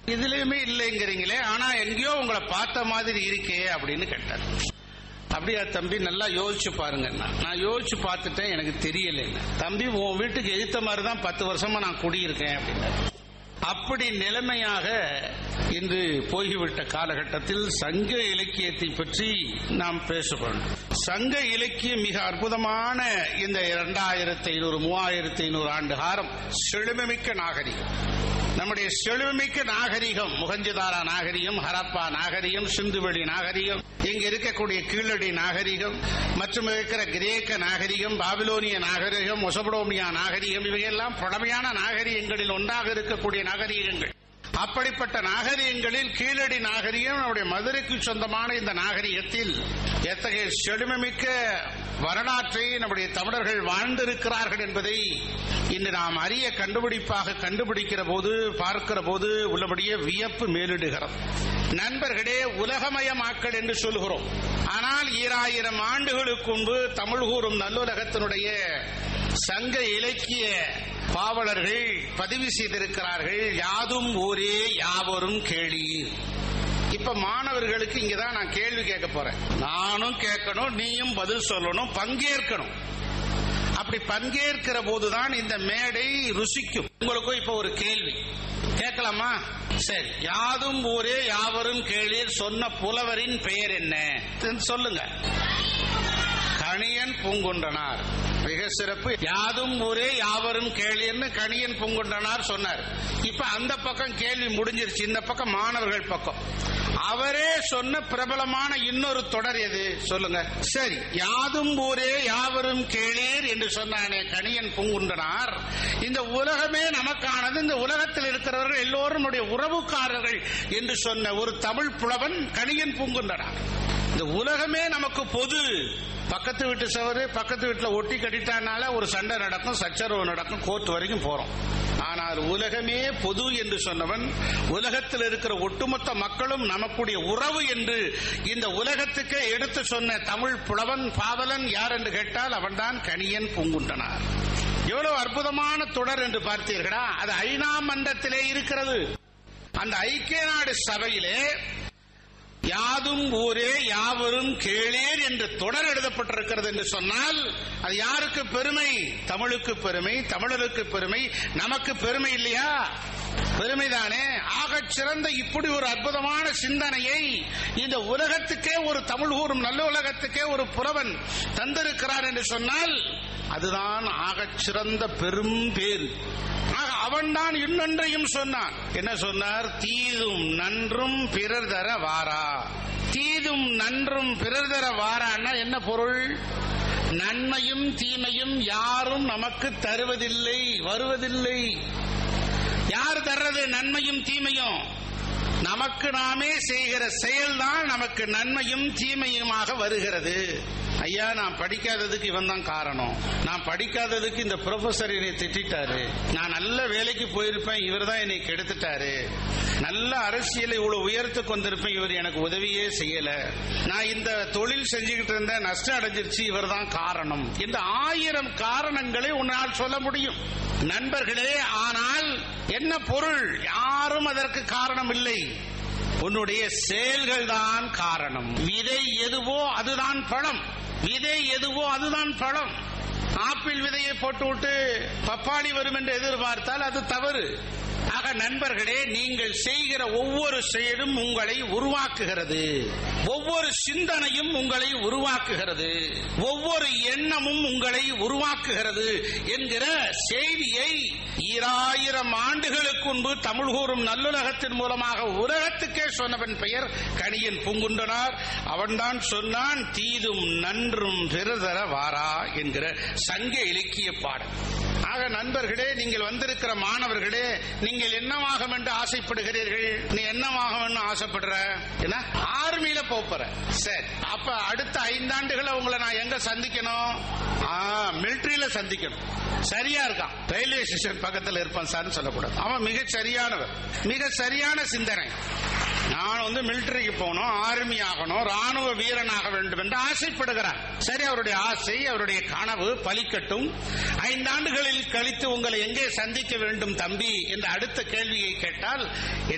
இதுலயுமே இல்லைங்கிறீங்களே ஆனா எங்கேயோ உங்களை பார்த்த மாதிரி இருக்கே அப்படின்னு கேட்டார் அப்படியா தம்பி நல்லா யோசிச்சு பாருங்க நான் யோசிச்சு பார்த்துட்டேன் எனக்கு தெரியல தம்பி உன் வீட்டுக்கு எதிர்த்த மாதிரி தான் பத்து வருஷமா நான் குடியிருக்கேன் அப்படின்னாரு அப்படி நிலைமையாக இன்று போய்விட்ட காலகட்டத்தில் சங்க இலக்கியத்தை பற்றி நாம் பேசப்படும் சங்க இலக்கியம் மிக அற்புதமான இந்த இரண்டாயிரத்தி ஐநூறு மூவாயிரத்தி ஐநூறு ஆண்டு காலம் செழுமைமிக்க நாகரிகம் நம்முடைய செழுமைமிக்க நாகரிகம் முகஞ்சதாரா நாகரிகம் ஹரப்பா நாகரிகம் சிந்துவெளி நாகரிகம் இங்க இருக்கக்கூடிய கீழடி நாகரிகம் மற்றும் இருக்கிற கிரேக்க நாகரிகம் பாபிலோனிய நாகரிகம் மொசபடோமியா நாகரிகம் இவையெல்லாம் பழமையான நாகரிகங்களில் ஒன்றாக இருக்கக்கூடிய நாகரிகங்கள் அப்படிப்பட்ட நாகரிகங்களில் கீழடி நாகரிகம் நம்முடைய மதுரைக்கு சொந்தமான இந்த நாகரிகத்தில் எத்தகைய செழுமைமிக்க வரலாற்றை நம்முடைய தமிழர்கள் வாழ்ந்திருக்கிறார்கள் என்பதை இன்று நாம் அரிய கண்டுபிடிப்பாக கண்டுபிடிக்கிற போது பார்க்கிற போது உள்ளபடியே வியப்பு மேலிடுகிறது நண்பர்களே உலகமயமாக்கல் என்று சொல்கிறோம் ஆனால் ஈராயிரம் ஆண்டுகளுக்கு முன்பு தமிழ் கூறும் நல்லுலகத்தினுடைய சங்க இலக்கிய பாவலர்கள் பதிவு செய்திருக்கிறார்கள் யாதும் ஊரே யாவரும் கேளீர் இப்ப மாணவர்களுக்கு இங்கதான் நான் கேள்வி கேட்க போறேன் நானும் கேட்கணும் நீயும் பதில் சொல்லணும் பங்கேற்கணும் அப்படி பங்கேற்கிற போதுதான் இந்த மேடை ருசிக்கும் உங்களுக்கும் இப்ப ஒரு கேள்வி கேட்கலாமா சரி யாதும் ஊரே யாவரும் கேளீர் சொன்ன புலவரின் பெயர் என்ன சொல்லுங்க கணியன் பூங்குன்றனார் மிக சிறப்பு யாதும் ஊரே யாவரும் கேளீர்னு கணியன் பூங்குன்றனார் சொன்னார் இப்ப அந்த பக்கம் கேள்வி முடிஞ்சிருச்சு இந்த பக்கம் மாணவர்கள் பக்கம் அவரே சொன்ன பிரபலமான இன்னொரு தொடர் எது சொல்லுங்க சரி யாதும் ஊரே யாவரும் கேளீர் என்று சொன்னானே கணியன் பூங்குன்றனார் இந்த உலகமே நமக்கானது இந்த உலகத்தில் இருக்கிறவர்கள் எல்லோரும் நம்முடைய உறவுக்காரர்கள் என்று சொன்ன ஒரு தமிழ் புலவன் கணியன் பூங்குன்றனார் இந்த உலகமே நமக்கு பொது பக்கத்து வீட்டு சவறு பக்கத்து வீட்டுல ஒட்டி கட்டிட்டானால ஒரு சண்டை நடக்கும் சச்சரவு நடக்கும் கோர்ட் வரைக்கும் போறோம் ஆனால் உலகமே பொது என்று சொன்னவன் உலகத்தில் இருக்கிற ஒட்டுமொத்த மக்களும் நமக்குடைய உறவு என்று இந்த உலகத்துக்கு எடுத்து சொன்ன தமிழ் புலவன் பாவலன் யார் என்று கேட்டால் அவன்தான் கணியன் பூங்குண்டனார் எவ்வளவு அற்புதமான தொடர் என்று பார்த்தீர்களா அது ஐநா மன்றத்திலே இருக்கிறது அந்த ஐக்கிய நாடு சபையிலே யாதும் ஊரே யாவரும் கேளேர் என்று தொடர் எழுதப்பட்டிருக்கிறது என்று சொன்னால் அது யாருக்கு பெருமை தமிழுக்கு பெருமை தமிழருக்கு பெருமை நமக்கு பெருமை இல்லையா பெருமைதானே ஆகச் சிறந்த இப்படி ஒரு அற்புதமான சிந்தனையை இந்த உலகத்துக்கே ஒரு தமிழ் கூறும் நல்ல உலகத்துக்கே ஒரு புலவன் தந்திருக்கிறார் என்று சொன்னால் அதுதான் ஆகச் சிறந்த பெரும் பேர் ஆக அவன்தான் இன்னொன்றையும் சொன்னான் என்ன சொன்னார் தீதும் நன்றும் பிறர் தர வாரா தீதும் நன்றும் பிறர் தர வாரான்னா என்ன பொருள் நன்மையும் தீமையும் யாரும் நமக்கு தருவதில்லை வருவதில்லை யார் தர்றது நன்மையும் தீமையும் நமக்கு நாமே செய்கிற செயல்தான் நமக்கு நன்மையும் தீமையுமாக வருகிறது ஐயா நான் படிக்காததுக்கு இவன் தான் காரணம் நான் படிக்காததுக்கு இந்த ப்ரொஃபசர் என்னை திட்டாரு நான் நல்ல வேலைக்கு போயிருப்பேன் இவர் தான் என்னை கெடுத்துட்டாரு நல்ல அரசியலை இவ்வளவு உயர்த்து கொண்டிருப்பேன் இவர் எனக்கு உதவியே செய்யல நான் இந்த தொழில் செஞ்சுக்கிட்டு இருந்த நஷ்டம் அடைஞ்சிருச்சு இவர் தான் காரணம் இந்த ஆயிரம் காரணங்களை உன்னால் சொல்ல முடியும் நண்பர்களே ஆனால் என்ன பொருள் யாரும் அதற்கு காரணம் இல்லை உன்னுடைய செயல்கள் தான் காரணம் விதை எதுவோ அதுதான் பழம் விதை எதுவோ அதுதான் பழம் ஆப்பிள் விதையை போட்டு விட்டு பப்பாளி வரும் என்று எதிர்பார்த்தால் அது தவறு ஆக நண்பர்களே நீங்கள் செய்கிற ஒவ்வொரு செயலும் உங்களை உருவாக்குகிறது ஒவ்வொரு சிந்தனையும் உங்களை உருவாக்குகிறது ஒவ்வொரு எண்ணமும் உங்களை உருவாக்குகிறது என்கிற செய்தியை ஈராயிரம் ஆண்டுகளுக்கு முன்பு தமிழ் கூறும் நல்லுலகத்தின் மூலமாக உலகத்துக்கே சொன்னவன் பெயர் கணியன் பூங்குண்டனார் அவன்தான் சொன்னான் தீதும் நன்றும் பிறதர வாரா என்கிற சங்க இலக்கிய பாடல் ஆக நண்பர்களே நீங்கள் வந்திருக்கிற மாணவர்களே நீங்கள் என்னவாகும் என்று ஆசைப்படுகிறீர்கள் நீ என்னவாகும் ஆசைப்படுற என்ன ஆர்மியில போற சரி அப்ப அடுத்த ஐந்தாண்டுகளை உங்களை நான் எங்க சந்திக்கணும் மிலிட்டரியில சந்திக்கணும் சரியா இருக்கான் ரயில்வே ஸ்டேஷன் பக்கத்தில் இருப்பான் சார் சொல்லக்கூடாது அவன் மிக சரியானவர் மிக சரியான சிந்தனை நான் வந்து மிலிட்டரிக்கு போகணும் ஆர்மி ஆகணும் ராணுவ வீரனாக வேண்டும் என்று ஆசைப்படுகிறார் சரி அவருடைய ஆசை அவருடைய கனவு பலிக்கட்டும் ஐந்தாண்டுகளில் கழித்து உங்களை எங்கே சந்திக்க வேண்டும் தம்பி என்ற அடுத்த கேள்வியை கேட்டால்